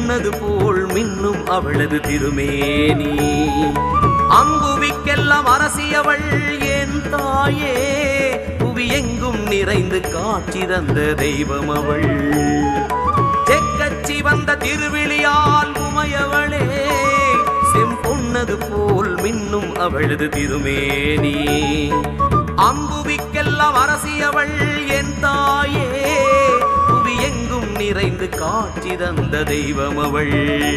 பொன்னது போல் மின்னும் அவளது திருமேனி அம்புவிக்கெல்லாம் அரசியவள் என் தாயே புவி எங்கும் நிறைந்து காட்சி தந்த தெய்வம் அவள் செக்கச்சி வந்த திருவிழியால் உமையவளே செம்பொன்னது போல் மின்னும் அவளது திருமேனி அம்புவிக்கெல்லாம் அரசியவள் என் தாயே புவி எங்கும் நிறைந்து காட்சி தந்த தெய்வம் அவள்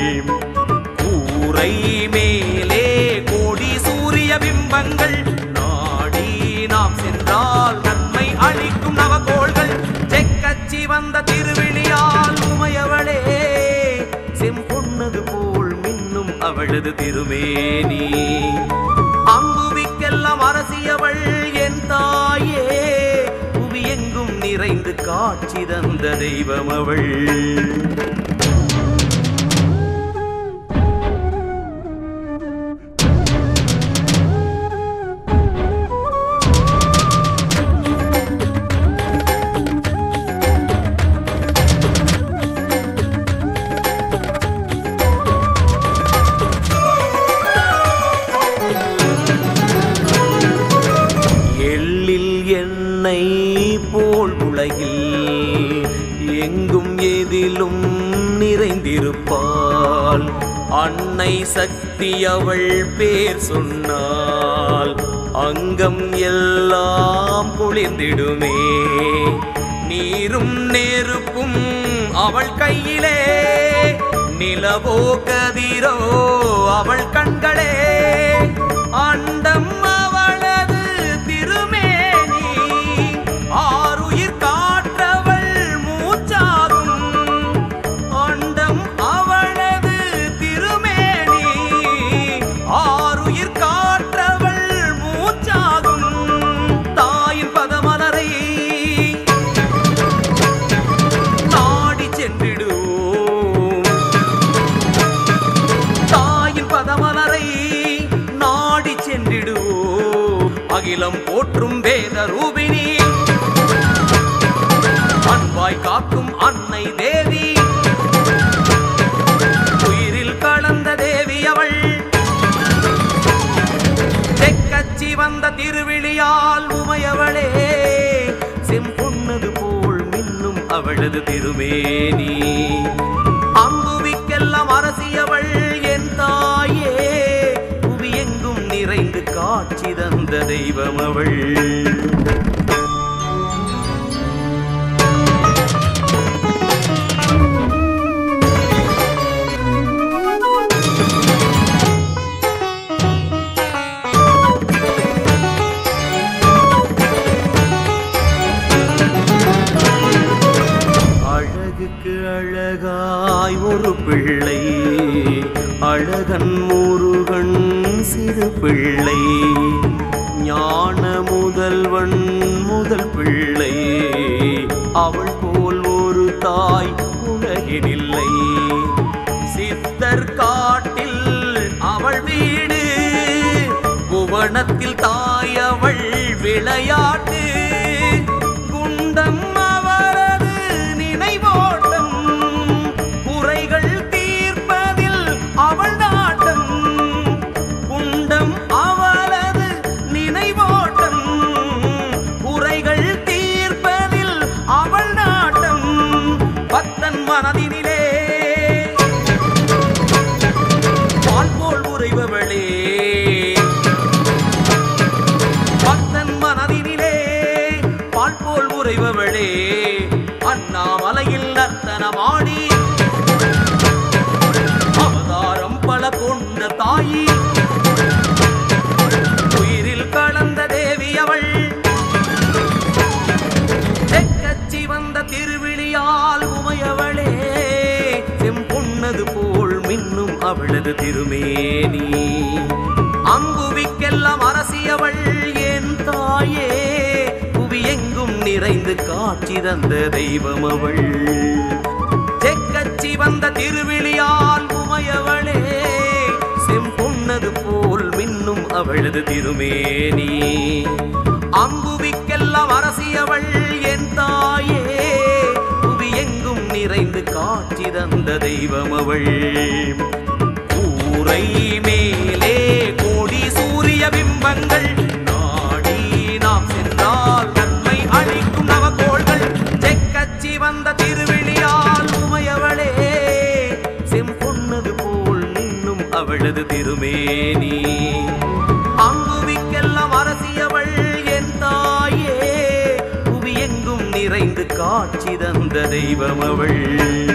கூரை மேலே கோடி சூரிய பிம்பங்கள் நாடி நாம் சென்றால் நன்மை அளிக்கும் நவகோள்கள் செக்கச்சி வந்த திருவிழியால் உமையவளே செம்பொன்னது போல் மின்னும் அவளது திருமேனி அம்புவிக்கெல்லாம் அரசியவள் என் தாயே புவி எங்கும் நிறைந்து காட்சி தந்த தெய்வம் அவள் எள்ளில் எண்ணெய் போல் உலகில் எங்கும் எதிலும் நிறைந்திருப்பாள் அன்னை சக்தி அவள் பேர் சொன்னால் அங்கம் எல்லாம் குளிர்ந்திடுமே நீரும் நெருப்பும் அவள் கையிலே நிலவோ கதிரோ அவள் கண்களே அண்டம் அவளது திருமேனி ஆருயிர் காற்றவள் மூச்சாகும் அண்டம் அவளது திருமேனி ஆருயிர் காற்றவள் மூச்சாகும் தாயின் பதமலரை நாடி சென்றிடுவோம் தாயின் பதமலரை நாடி சென்றிடுவோம் அகிலம் போற்றும் வேத ரூபினி அன்பாய் காக்கும் அன்னை தேவி உயிரில் கலந்த தேவி அவள் தெக்கச்சி வந்த திருவிழியால் உமையவளே செம்பொன்னது போல் மின்னும் அவளது திருமேனி அம்புவிக்கெல்லாம் அரசியவள் என் தாயே புவி எங்கும் நிறைந்து காட்சி தந்த தெய்வம் அவள் அழகுக்கு அழகாய் ஒரு பிள்ளை அழகன் முருகன் சிறு பிள்ளை ஞான முதல்வன் முதல் பிள்ளை அவள் போல் ஒரு தாய் உலகினில்லை சித்தர் காட்டில் அவள் வீடு புவனத்தில் தாய் அவள் விளையாட்டு குண்டம் அவரது நினைவோட்டம் குறைகள் தீர்ப்பதில் அவள் நாட்டம் குண்டம் அவளது நினைவோட்டம் குறைகள் தீர்ப்பதில் அவள் நாட்டம் பத்தன் மனதினிலே பால் போல் உறைபவளே பக்தன் மனதினிலே பால் போல் உறைபவளே அண்ணாமலையில் நர்த்தனமாடி அவதாரம் பல கொண்ட தாயி உயிரில் கலந்த தேவி அவள் தெக்கச்சி வந்த திருவிழியால் உமையவளே செம்பொன்னது போல் மின்னும் அவளது திருமேனி அம்புவிக்கெல்லாம் அரசியவள் என் தாயே புவி எங்கும் நிறைந்து காட்சி தந்த தெய்வம் அவள் தெக்கச்சி வந்த திருவிழியால் உமையவளே செம்பொன்னது போல் மின்னும் அவளது திருமேனி அம்புவிக்கெல்லாம் அரசியவள் என் தாயே புவி எங்கும் நிறைந்து காட்சி தந்த தெய்வம் அவள் கூரை மேலே கோடி சூரிய பிம்பங்கள் நாடி நாம் சென்றால் நன்மை அளிக்கும் நவகோள்கள் செக்கச்சி வந்த திருவிழியால் உமையவளே செம்பொன்னது போல் நின்னும் அவளது திருமேனி அங்குவிக்கெல்லாம் அரசியவள் என் தாயே புவி எங்கும் நிறைந்து காட்சி தந்த தெய்வம் அவள்